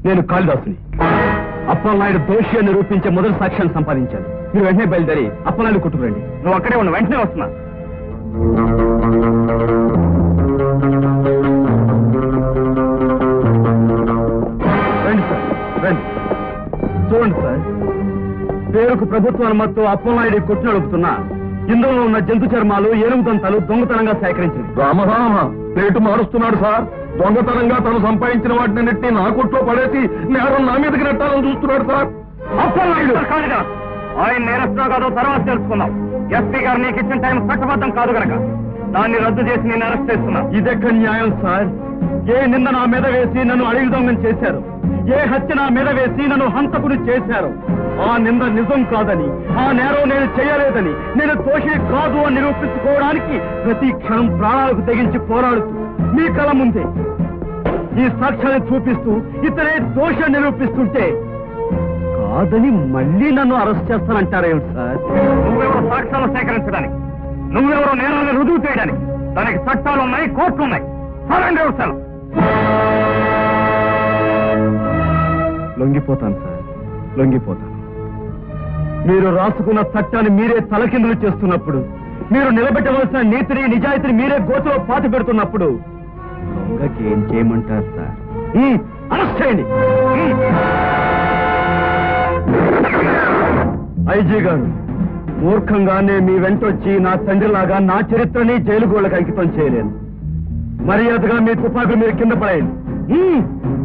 నేను కాళిదాసుని అప్పలనాయుడు దోషి అని నిరూపించే మొదటి సాక్ష్యాన్ని సంపాదించాను మీరు వెంటనే బయలుదేరి అప్పలనాయుడు కుట్టుకురండి నువ్వు అక్కడే ఉన్న వెంటనే వస్తున్నా రండి సార్ రండి చూడండి సార్ పేరుకు ప్రభుత్వ అనుమతితో అప్పలనాయుడు కొట్టు నడుపుతున్నా ఇందులో ఉన్న జంతు చర్మాలు ఏనుగు దంతాలు దొంగతనంగా సేకరించింది రామరామ ప్లేటు మారుస్తున్నాడు సార్ దొంగతనంగా తను సంపాదించిన వాటిని నెట్టి నా కొట్లో పడేసి నేరం నా మీదకి నెట్టాలని చూస్తున్నాడు సార్ అప్పలనాయుడు కాదుగా ఆయన నేరస్తున్నా కాదో తర్వాత తెలుసుకుందాం ఎస్పీ గారు నీకు ఇచ్చిన టైం చట్టబద్ధం కాదు గనక దాన్ని రద్దు చేసి నేను అరెస్ట్ చేస్తున్నా ఇదెక్కడ న్యాయం సార్ ఏ నింద నా మీద వేసి నన్ను అడవి దొంగం చేశారు ఏ హత్య నా మీద వేసి నన్ను హంతకుని చేశారు ఆ నింద నిజం కాదని ఆ నేరం నేను చేయలేదని నేను దోషి కాదు అని నిరూపించుకోవడానికి ప్రతి క్షణం ప్రాణాలకు తెగించి పోరాడుతూ మీ కళ ముందే ఈ సాక్ష్యాన్ని చూపిస్తూ ఇతరే దోష నిరూపిస్తుంటే కాదని మళ్ళీ నన్ను అరెస్ట్ చేస్తానంటారేమిటి సార్ నువ్వెవరో సాక్ష్యాలు సేకరించడానికి నువ్వెవరో నేరాన్ని రుజువు చేయడానికి దానికి చట్టాలు ఉన్నాయి కోర్టులు ఉన్నాయి సరండి వ్యవస్థలు లొంగిపోతాను సార్ లొంగిపోతాను మీరు రాసుకున్న చట్టాన్ని మీరే తలకిందులు చేస్తున్నప్పుడు మీరు నిలబెట్టవలసిన నీతిని నిజాయితీని మీరే గోతులో పాతి పెడుతున్నప్పుడు దొంగకి ఏం చేయమంటారు సార్ అరెస్ట్ చేయండి ఐజీ గారు మూర్ఖంగానే మీ వెంటొచ్చి నా తండ్రిలాగా నా చరిత్రని జైలు గోళ్ళకి అంకితం చేయలేను మర్యాదగా మీ తుపాకులు మీరు కింద పడేయండి హ్మ్.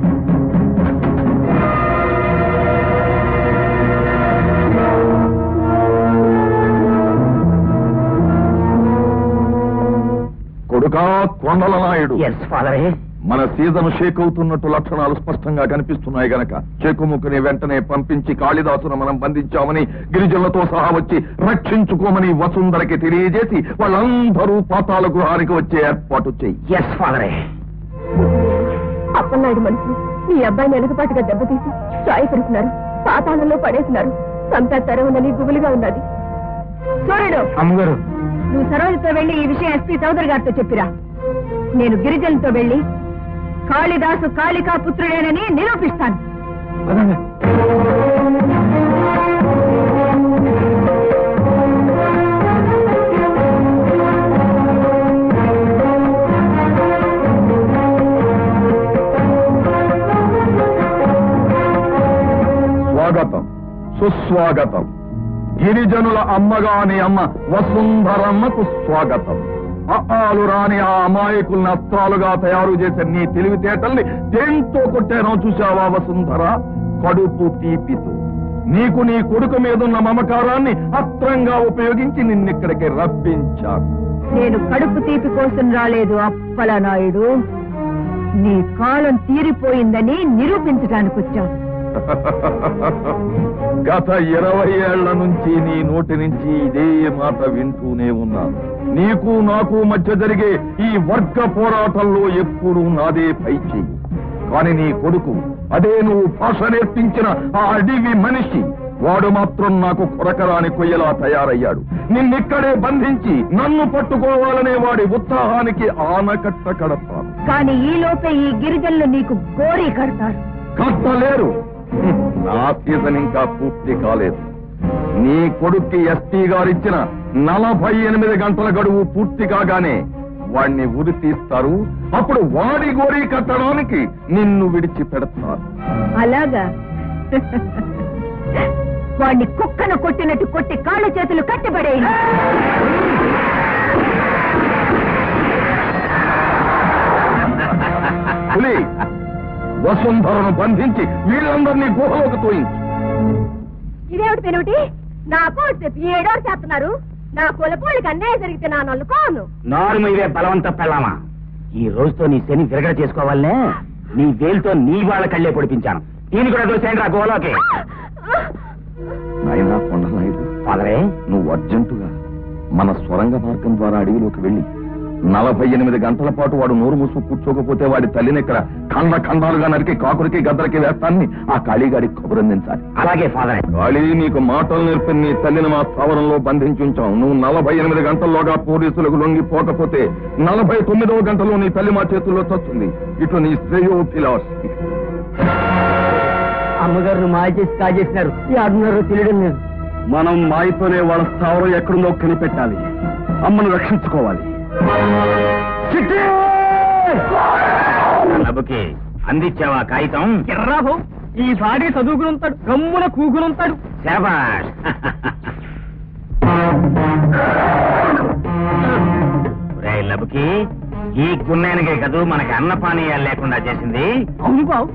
కొడుకా కొండల నాయుడు ఎస్ ఫాదరే మన సీజన్ షేక్ అవుతున్నట్టు లక్షణాలు స్పష్టంగా కనిపిస్తున్నాయి గనక చెక్కుముక్కుని వెంటనే పంపించి కాళిదాసును మనం బంధించామని గిరిజనులతో సహా వచ్చి రక్షించుకోమని వసుంధరకి తెలియజేసి వాళ్ళందరూ పాతాల గృహానికి వచ్చే ఏర్పాటు చెయ్యి ఎస్ ఫాదరే అప్పలనాయుడు మనుషులు మీ అబ్బాయిని వెనుకపాటుగా దెబ్బతీసి సాయపడుతున్నారు పాతాళంలో పడేస్తున్నారు సంతా తెరవనని గుబులుగా ఉన్నది సూర్యుడు అమ్మగారు నువ్వు సరోజతో వెళ్లి ఈ విషయం ఎస్పీ చౌదరి గారితో చెప్పిరా నేను గిరిజనులతో వెళ్లి కాళిదాసు కాళికా పుత్రుడేనని నిరూపిస్తాను స్వాగతం సుస్వాగతం గిరిజనుల అమ్మగాని అమ్మ వసుంధరమ్మకు స్వాగతం అఆలు రాని ఆ అమాయకుల్ని అస్త్రాలుగా తయారు చేసే నీ తెలివితేటల్ని దేంతో కొట్టానో చూశావా వసుంధర కడుపు తీపితో నీకు నీ కొడుకు మీదున్న మమకారాన్ని అస్త్రంగా ఉపయోగించి నిన్నిక్కడికి రప్పించాను నేను కడుపు తీపి కోసం రాలేదు అప్పలనాయుడు నీ కాలం తీరిపోయిందని నిరూపించడానికి వచ్చాను గత ఇరవై ఏళ్ల నుంచి నీ నోటి నుంచి ఇదే మాట వింటూనే ఉన్నాను నీకు నాకు మధ్య జరిగే ఈ వర్గ పోరాటంలో ఎప్పుడు నాదే పై చెయ్యి కాని నీ కొడుకు అదే నువ్వు భాష నేర్పించిన ఆ అడవి మనిషి వాడు మాత్రం నాకు కొరకరాని కొయ్యలా తయారయ్యాడు నిన్నిక్కడే బంధించి నన్ను పట్టుకోవాలనే వాడి ఉత్సాహానికి ఆనకట్ట కడతాను కానీ ఈ లోపే ఈ గిరిజనులు నీకు గోరీ కడతారు కట్టలేరు హ్మ్, నా సీజన్ ఇంకా పూర్తి కాలేదు నీ కొడుక్కి ఎస్పీ గారిచ్చిన నలభై ఎనిమిది గంటల గడువు పూర్తి కాగానే వాణ్ణి ఉరి తీస్తారు అప్పుడు వాడి గోరీ కట్టడానికి నిన్ను విడిచిపెడతారు అలాగా వాడిని కుక్కను కొట్టినట్టు కొట్టి కాళ్ళు చేతులు కట్టిపడేయండి పులి వసుంధరను బంధించి వీళ్ళందరినీ గుహలోకి తోయించు ఇదేమిటి పెనుటి నాకు చెప్పి ఏడో చేస్తున్నారు నా కులపోళ్ళకి అన్యాయం జరిగితే నా నల్లుకోను నార్మ ఇవే బలవంత పెళ్ళామా ఈ రోజుతో నీ శని విరగడ చేసుకోవాలనే నీ వేలుతో నీ వాళ్ళ కళ్ళే పొడిపించాను దీని కూడా దోసేయండి రా గోలోకి నాయనా కొండనాయుడు ఫాదరే నువ్వు అర్జెంటుగా మన స్వరంగ మార్గం ద్వారా అడవిలోకి వెళ్ళి నలభై ఎనిమిది గంటల పాటు వాడు నోరు మూసు కూర్చోకపోతే వాడి తల్లిని ఇక్కడ ఖండ ఖండాలుగా నరికి కాకురికి గద్దరికి వేస్తానని ఆ కాళీగాడికి కబురందించాలి అలాగే ఫాదరే కాళీ నీకు మాటలు నేర్పి నీ తల్లిని మా స్థావరంలో బంధించుంచాం నువ్వు నలభై ఎనిమిది గంటల్లోగా పోలీసులకు లొంగిపోకపోతే నలభై తొమ్మిదవ గంటలో నీ తల్లి మా చేతుల్లో చస్తుంది ఇటు నీ శ్రేయోభిలాష్ అమ్మగారు మాయ చేసి కాజేసినారు ఈ ఆడున్నారో తెలియడం లేదు మనం మాయతోనే వాళ్ళ స్థావరం ఎక్కడుందో కనిపెట్టాలి అమ్మను రక్షించుకోవాలి నబుకి అందించావా కాగితం ఎర్రాబు ఈ బాడీ చదువుకుని ఉంటాడు గమ్మున కూకుని ఉంటాడు శాబాష్ ఒరేయ్ లబుకి ఈ గున్నాయనకే కదూ మనకి అన్నపానీయాలు లేకుండా చేసింది అవును బావు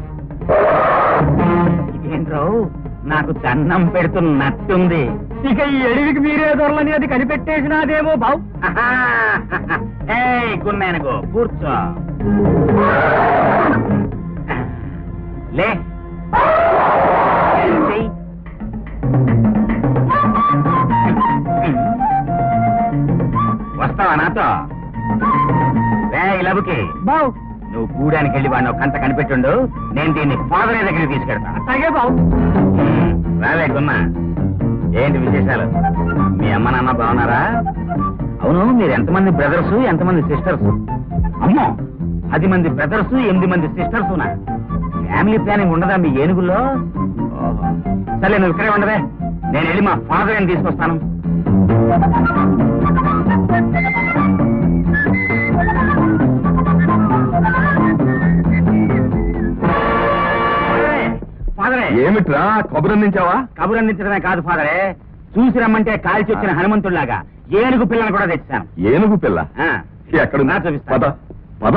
ఇదేంట్రో నాకు దండం పెడుతున్నట్టుంది ఇక ఈ అడవికి మీరే దొరలని అది కనిపెట్టేసినాదేమో బావు ఏ గున్నాయనకు కూర్చో లే చెయ్యి. వస్తావా నాతో రే లబుకి బావు నువ్వు గూడానికి వెళ్ళి వాడిని ఒక కంత కనిపెట్టుండు నేను దీన్ని ఫాదర్ దగ్గరికి తీసుకెళ్తా అట్లాగే బావు ఉమ్, రావే గున్నా ఏంటి విశేషాలు మీ అమ్మ నాన్న బాగున్నారా అవును మీరు ఎంతమంది బ్రదర్స్ ఎంతమంది సిస్టర్స్ అమ్మో పది మంది బ్రదర్స్ ఎనిమిది మంది సిస్టర్స్ ఫ్యామిలీ ప్లానింగ్ ఉండదా మీ ఏనుగుల్లో ఓహో. సరే నువ్వు ఇక్కడే ఉండవే నేను వెళ్ళి మా ఫాదర్ తీసుకొస్తాను ఫాదరే, ఫాదరే ఏమిట్రా కబురందించావా కబురు అందించడమే కాదు ఫాదరే చూసి రమ్మంటే కాల్చి వచ్చిన హనుమంతుడిలాగా ఏనుగు పిల్లను కూడా తెచ్చాను ఏనుగు పిల్ల ఆ, ఎక్కడుంది నా చూపిస్తా. పద పద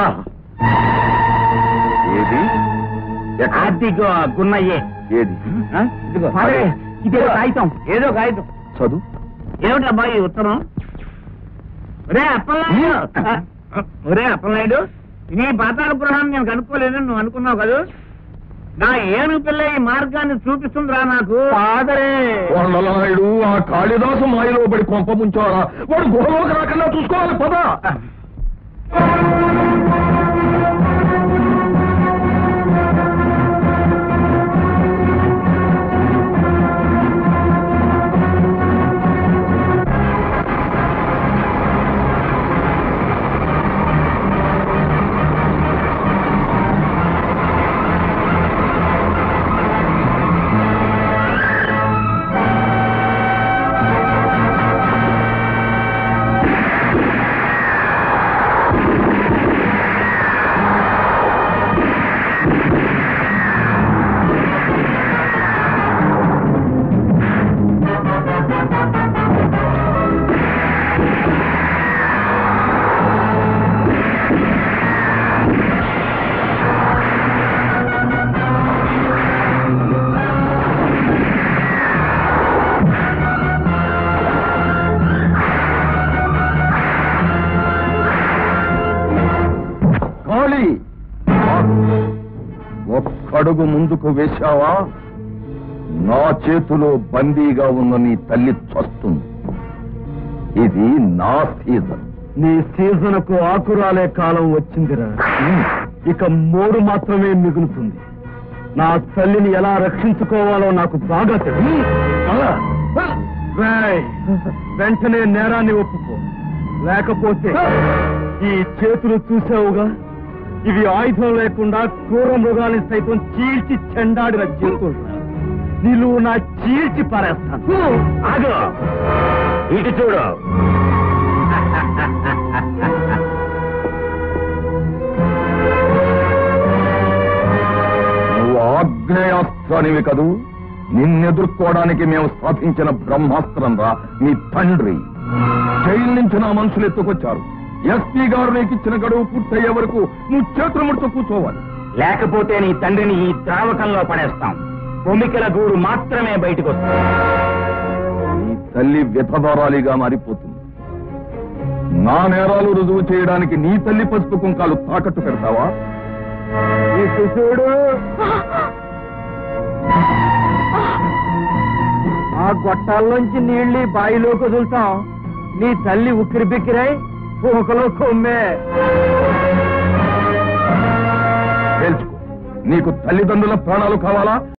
ఏది ఎక్కడ? అదిగో గున్నయ్యే ఏది ఆ? ఇదిగో ఫాదరే ఇదేదో కాగితం ఏదో కాగితం చదువు ఏమిటి అబ్బాయి ఉత్తరం ఒరే అప్పలనాయుడు ఒరే అప్పలనాయుడు నీ పాతాళ పురాణం నేను కనుక్కోలేదని నువ్వు అనుకున్నావు కదా నా ఏనుగు పిల్ల ఈ మార్గాన్ని చూపిస్తుందిరా నాకు ఫాదరే నాయుడు ఆ కాళిదాసు మాయలో పడి కొంప ముంచారా వాడు గుహలోకి రాకుండా చూసుకోవాలి పద కాళీ ఒక్కడుగు ముందుకు వేశావా నా చేతిలో బందీగా ఉన్న నీ తల్లి చస్తుంది ఇది నా సీజన్ నీ సీజన్కు ఆకురాలే కాలం వచ్చిందిరా ఇక మూడు మాత్రమే మిగులుతుంది నా తల్లిని ఎలా రక్షించుకోవాలో నాకు బాగా తెలుసు రేయ్, వెంటనే నేరాన్ని ఒప్పుకో లేకపోతే ఈ చేతులు చూసావుగా ఇవి ఆయుధం లేకుండా క్రూర మృగాల్ని సైతం చీల్చి చెండాడిన చేతులు నిలువు నా చీల్చి పారేస్తాను ఆగు ఇటు చూడు నువ్వు ఆగ్నేయాస్త్రానివి కదూ నిన్నెదుర్కోవడానికి మేము స్థాపించిన బ్రహ్మాస్త్రం రా నీ తండ్రి జైలు నుంచి నా మనుషులు ఎత్తుకొచ్చారు ఎస్పీ గారు నీకు ఇచ్చిన గడువు పూర్తయ్యే వరకు నువ్వు చేతులు ముడుతూ కూర్చోవాలి లేకపోతే నీ తండ్రిని ఈ ద్రావకంలో పడేస్తాం కొమికల గూడు మాత్రమే బయటకు వస్తుంది నీ తల్లి విధవరాలిగా మారిపోతుంది నా నేరాలు రుజువు చేయడానికి నీ తల్లి పసుపు కుంకాలు తాకట్టు పెడతావా ఇటు చూడు ఆ గొట్టాల్లోంచి నీళ్ళి బాయిలోకి వదులుతాం నీ తల్లి ఉక్కిరి బిక్కిరై పూకలో కొమ్మే తేల్చుకో నీకు తల్లిదండ్రుల ప్రాణాలు కావాలా